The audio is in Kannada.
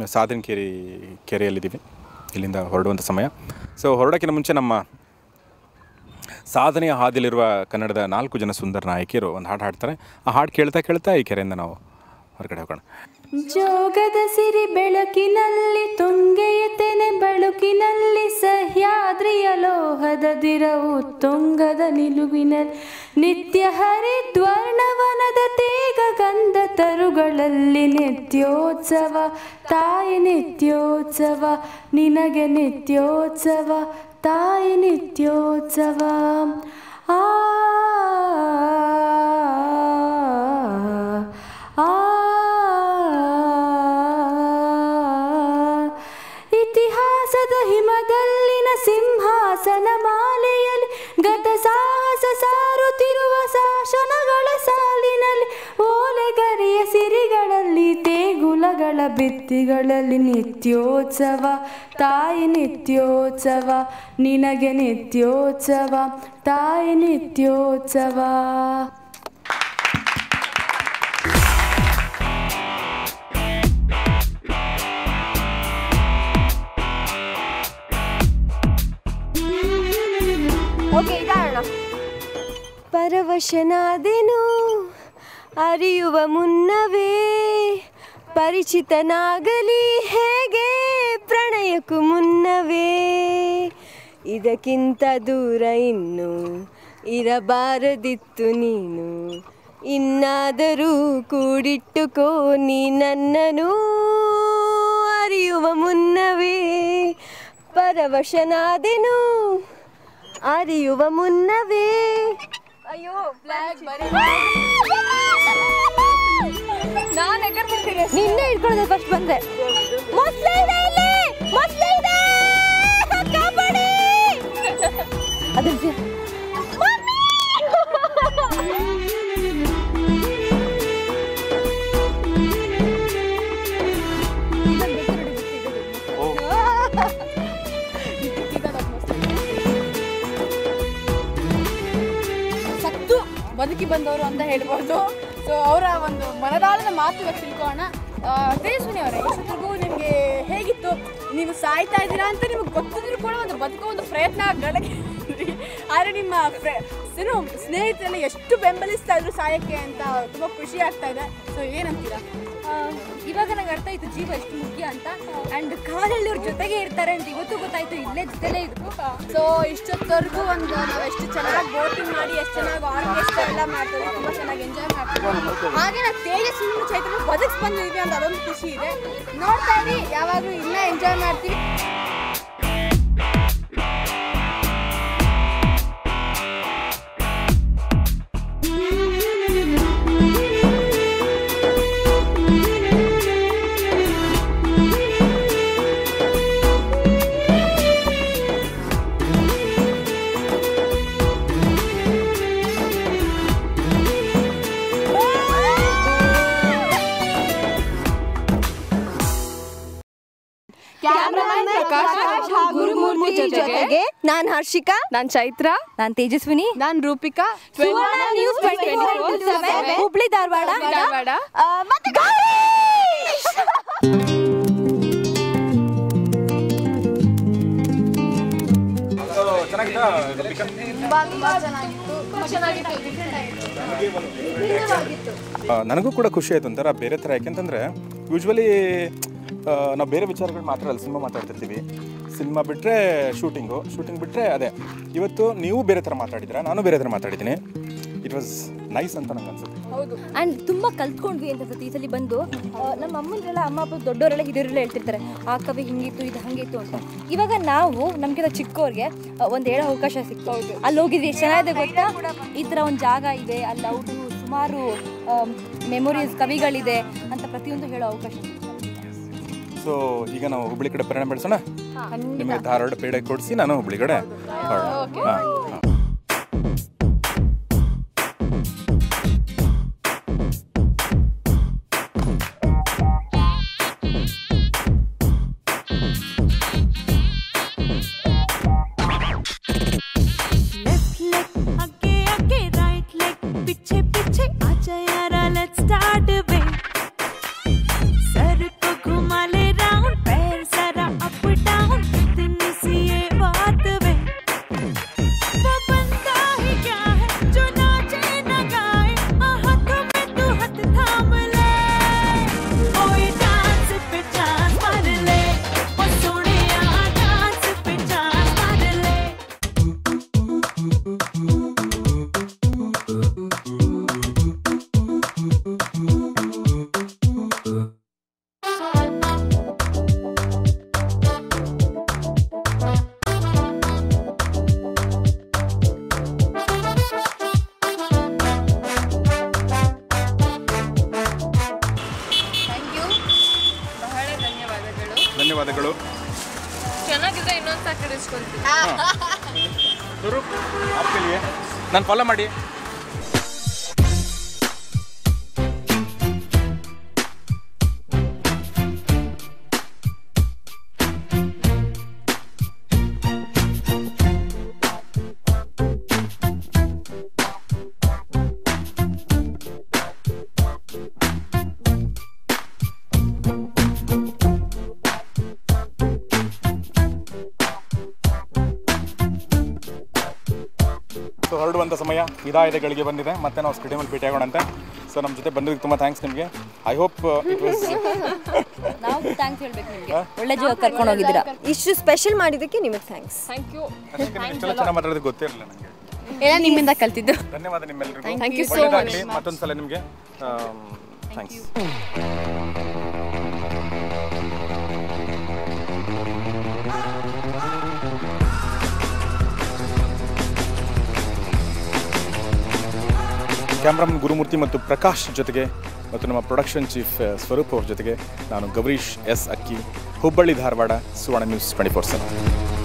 ಸಾಧನ ಕೆರೆ ಕೆರೆಯಲ್ಲಿದ್ದೀವಿ ಇಲ್ಲಿಂದ ಹೊರಡುವಂಥ ಸಮಯ ಸೊ ಹೊರಡೋಕ್ಕಿಂತ ಮುಂಚೆ ನಮ್ಮ ಸಾಧನೆಯ ಹಾದಿಲಿರುವ ಕನ್ನಡದ ನಾಲ್ಕು ಜನ ಸುಂದರ ನಾಯಕಿಯರು ಒಂದು ಹಾಡು ಹಾಡ್ತಾರೆ ಆ ಹಾಡು ಕೇಳ್ತಾ ಕೇಳ್ತಾ ಈ ಕೆರೆಯಿಂದ ನಾವು ಹೊರಗಡೆ ಹೋಗೋಣ ಜೋಗದ ಸಿರಿ ಬೆಳಕಿನಲ್ಲಿ ತುಂಗೆಯ ತೆನೆ ಬಳುಕಿನಲ್ಲಿ ಸಹ್ಯಾದ್ರಿಯ ಲೋಹದ ದಿರವು ತುಂಗದ ನಿಲುವಿನಲ್ಲಿ ನಿತ್ಯ ಹರಿದ್ವರ್ಣವನದ ತೇಗ ಗಂಧ ತರುಗಳಲ್ಲಿ ನಿತ್ಯೋತ್ಸವ ತಾಯಿ ನಿತ್ಯೋತ್ಸವ ನಿನಗೆ ನಿತ್ಯೋತ್ಸವ ತಾಯಿ ನಿತ್ಯೋತ್ಸವ ಆ ಆ ಇತಿಹಾಸದ ಹಿಮದಲ್ಲಿನ ಸಿಂಹಾಸನ ಮಾಲೆಯಲ್ಲಿ ಗತ ಸಾಹಸ ಸಾರುತ್ತಿರುವ ಶಾಸನಗಳ ಸಾಲಿನಲ್ಲಿ ಓಲೆಗರಿಯ ಸಿರಿಗಳಲ್ಲಿ ತೇಗುಲಗಳ ಭಿತ್ತಿಗಳಲ್ಲಿ ನಿತ್ಯೋತ್ಸವ ತಾಯಿ ನಿತ್ಯೋತ್ಸವ ನಿನಗೆ ನಿತ್ಯೋತ್ಸವ ತಾಯಿ ನಿತ್ಯೋತ್ಸವ ಓಕೆ ಇದಾಣ ಪರವಶನಾದೆನು ಅರಿಯುವ ಮುನ್ನವೇ ಪರಿಚಿತನಾಗಲಿ ಹೇಗೆ ಪ್ರಣಯಕ್ಕೂ ಮುನ್ನವೇ ಇದಕ್ಕಿಂತ ದೂರ ಇನ್ನು ಇರಬಾರದಿತ್ತು ನೀನು ಇನ್ನಾದರೂ ಕೂಡಿಟ್ಟುಕೋ ನೀ ನನ್ನನು ಅರಿಯುವ ಮುನ್ನವೇ ಪರವಶನಾದೆನು ಅರಿಯುವ ಮುನ್ನವೇ ಅಯ್ಯೋ ನಾನು ನಿನ್ನೆ ಇಟ್ಕೊಳ್ಳೋದು ಫಸ್ಟ್ ಬಂದೆ ಮೊಸಳೆ ಇದೆ ಇಲ್ಲಿ ಮೊಸಳೆ ಇದೆ ಕಾಪಾಡಿ ಅದ್ರ ಜೊ- ಸತ್ತು ಬದುಕಿ ಬಂದವರು ಅಂತ ಹೇಳ್ಬೋದು ಸೊ ಅವರ ಒಂದು ಮನದಾಳದ ಮಾತು ಇವಾಗ ತಿಳ್ಕೊಳ್ಳೋಣ ಆ, ತೇಜಸ್ವಿನಿ ಅವರೇ ಇಷ್ಟೊತ್ತಿಗೂ ನಿಮಗೆ ಹೇಗಿತ್ತು ನೀವು ಸಾಯ್ತಾ ಇದ್ದೀರಾ ಅಂತ ನಿಮಗೆ ಗೊತ್ತಿದ್ರು ಕೂಡ ಒಂದು ಬದುಕೋ ಒಂದು ಪ್ರಯತ್ನ ಗಳಕ್ಕೆ ಆದರೆ ನಿಮ್ಮ ಫ್ರೆ ಏನು ಸ್ನೇಹಿತರೆಲ್ಲ ಎಷ್ಟು ಬೆಂಬಲಿಸ್ತಾ ಇದ್ರು ಸಾಯಕ್ಕೆ ಅಂತ ತುಂಬ ಖುಷಿ ಆಗ್ತಾ ಇದೆ ಸೊ ಏನಂತೀರಾ ಇವಾಗ ನಂಗೆ ಅರ್ಥ ಆಯ್ತು ಜೀವ ಎಷ್ಟು ಮುಖ್ಯ ಅಂತ ಅಂಡ್ ಕಾಲಲ್ಲಿ ಅವ್ರ ಜೊತೆಗೆ ಇರ್ತಾರೆ ಅಂತ ಇವತ್ತು ಗೊತ್ತಾಯ್ತು ಇಲ್ಲೇ ಜೊತೆಲೇ ಇದ್ರು ಸೊ ಇಷ್ಟೊತ್ತವರೆಗೂ ಒಂದು ನಾವು ಎಷ್ಟು ಚೆನ್ನಾಗಿ ಬೋಟಿಂಗ್ ಮಾಡಿ ಎಷ್ಟು ಚೆನ್ನಾಗಿ ಆರ್ಕೆಸ್ಟ್ರಾ ಎಲ್ಲ ಮಾಡ್ತೀವಿ ತುಂಬ ಚೆನ್ನಾಗಿ ಎಂಜಾಯ್ ಮಾಡ್ತೀವಿ ಹಾಗೆ ನಾವು ತೇಜಸ್ವಿನಿ ಚೈತನ್ಯ ಬದುಕ್ಸ್ ಬಂದಿದ್ವಿ ಅಂತ ಅದೊಂದು ಖುಷಿ ಇದೆ ನೋಡ್ತಾ ಇರಿ ಯಾವಾಗಲೂ ಇನ್ನೂ ಎಂಜಾಯ್ ಮಾಡ್ತೀವಿ ಗುರುಮೂರ್ತಿ ಜೊತೆಗೆ ನಾನು ಹರ್ಷಿಕಾ ನಾನು ಚೈತ್ರ ನಾನು ತೇಜಸ್ವಿನಿ ನಾನು ರೂಪಿಕಾ ಸುವರ್ಣ ನ್ಯೂಸ್ 24/7 ಹುಬ್ಳಿ ಧಾರವಾಡ ಧಾರವಾಡ ಆ, ಮತ್ತೆ ಗೌರೀಶ್! ಆ, ನನಗೂ ಕೂಡ ಖುಷಿ ಆಯ್ತು ಒಂಥರ ಬೇರೆ ಥರ ಯಾಕೆಂತಂದರೆ ಯೂಶ್ವಲಿ ನಾವು ಬೇರೆ ವಿಚಾರಗಳು ಮಾತಾಡಲ್ಲ ಸಿನಿಮಾ ಮಾತಾಡ್ತಿರ್ತೀವಿ ಸಿನಿಮಾ ಬಿಟ್ಟರೆ ಶೂಟಿಂಗು ಶೂಟಿಂಗ್ ಬಿಟ್ಟರೆ ಅದೇ ಇವತ್ತು ನೀವು ಬೇರೆ ಥರ ಮಾತಾಡಿದ್ದೀರಾ ನಾನು ಬೇರೆ ಥರ ಮಾತಾಡಿದ್ದೀನಿ ಇಟ್ ವಾಸ್ ನೈಸ್ ಅಂತ ನಂಗೆ ಅನ್ಸುತ್ತೆ ಅಂಡ್ ತುಂಬ ಕಲ್ತ್ಕೊಂಡ್ವಿ ಅಂತ ಅನ್ಸುತ್ತೆ ಈ ಸಲ ಬಂದು ಆ, ನಮ್ಮ ಅಮ್ಮಂದ್ರೆಲ್ಲ ಅಮ್ಮ ಅಪ್ಪ ದೊಡ್ಡವರೆಲ್ಲ ಹಿರಿಯರೆಲ್ಲ ಹೇಳ್ತಿರ್ತಾರೆ ಆ ಕವಿ ಹಿಂಗಿತ್ತು ಇದು ಹಂಗಿತ್ತು ಅಂತ ಇವಾಗ ನಾವು ನಮ್ಗಿಂತ ಚಿಕ್ಕವ್ರಿಗೆ ಒಂದು ಹೇಳೋ ಅವಕಾಶ ಸಿಕ್ತು ಅಲ್ಲಿ ಹೋಗಿದ್ವಿ ಎಷ್ಟು ಚೆನ್ನಾಗಿದೆ ಗೊತ್ತಾ ಈ ಥರ ಒಂದು ಜಾಗ ಇದೆ ಅಲ್ಲಿ ಅವರು ಸುಮಾರು ಮೆಮೊರೀಸ್ ಕವಿಗಳಿದೆ ಅಂತ ಪ್ರತಿಯೊಂದು ಹೇಳೋ ಅವಕಾಶ ಸಿಕ್ತು ಸೊ ಈಗ ನಾವು ಹುಬ್ಳಿ ಕಡೆ ಪ್ರಯಾಣ ಬೆಳೆಸೋಣ ನಿಮಗೆ ಧಾರವಾಡ ಪೇಡೆ ಕೊಡಿಸಿ ನಾನು ಹುಬ್ಳಿ ಕಡೆ ಹೊರಡೋಣ. ಹಾ, ಹಾ. लेफ्ट लेग आगे आगे राइट लेग पीछे पीछे आजा यारा लेट्स स्टार्ट वे सर को घुमा ले राउंड ಸ್ವರೂಪ್ आपके लिए ನಾನು ಫಾಲೋ ಮಾಡಿ ಸೊ ಹೊರಡುವಂಥ ಸಮಯ ಇದಾಗಿದೆ ಗಳಿಗೆ ಬಂದಿದೆ ಮತ್ತೆ ನಾವು ಸ್ಟೇಡಿಯಮಲ್ಲಿ ಭೇಟಿ ಆಗೋಣಂತೆ ಸೊ ನಮ್ಮ ಜೊತೆ ಬಂದಿದ್ದಕ್ಕೆ ತುಂಬ ಥ್ಯಾಂಕ್ಸ್ ನಿಮಗೆ ಐ ಹೋಪ್ ಇಟ್ ವಾಸ್ ನಾವು ಥ್ಯಾಂಕ್ಸ್ ಹೇಳ್ಬೇಕು ನಿಮಗೆ ಒಳ್ಳೆ ಜಾಗ ಕರ್ಕೊಂಡು ಹೋಗಿದ್ದೀರಾ ಇಷ್ಟು ಸ್ಪೆಷಲ್ ಮಾಡಿದ್ದಕ್ಕೆ ನಿಮಗೆ ಥ್ಯಾಂಕ್ಸ್ ಥ್ಯಾಂಕ್ ಯು ಇಷ್ಟೆಲ್ಲ ಚೆನ್ನಾಗಿ ಮಾತಾಡೋದು ಗೊತ್ತೇ ಇರಲಿಲ್ಲ ನನಗೆ ಎಲ್ಲ ನಿಮ್ಮಿಂದ ಕಲ್ತಿದ್ದು ಧನ್ಯವಾದ ನಿಮ್ಮೆಲ್ಲರಿಗೂ Thank you so ಒಳ್ಳೆದಾಗ್ಲಿ much. ಮತ್ತೊಂದು ಸಲ ನಿಮಗೆ ಥ್ಯಾಂಕ್ಸ್ ಕ್ಯಾಮ್ರಾಮನ್ ಗುರುಮೂರ್ತಿ ಮತ್ತು ಪ್ರಕಾಶ್ ಜೊತೆಗೆ ಮತ್ತು ನಮ್ಮ ಪ್ರೊಡಕ್ಷನ್ ಚೀಫ್ ಸ್ವರೂಪ್ ಅವ್ರ ಜೊತೆಗೆ ನಾನು Gowrish S Akki Hubballi Dharwad Suvarna news twenty four seven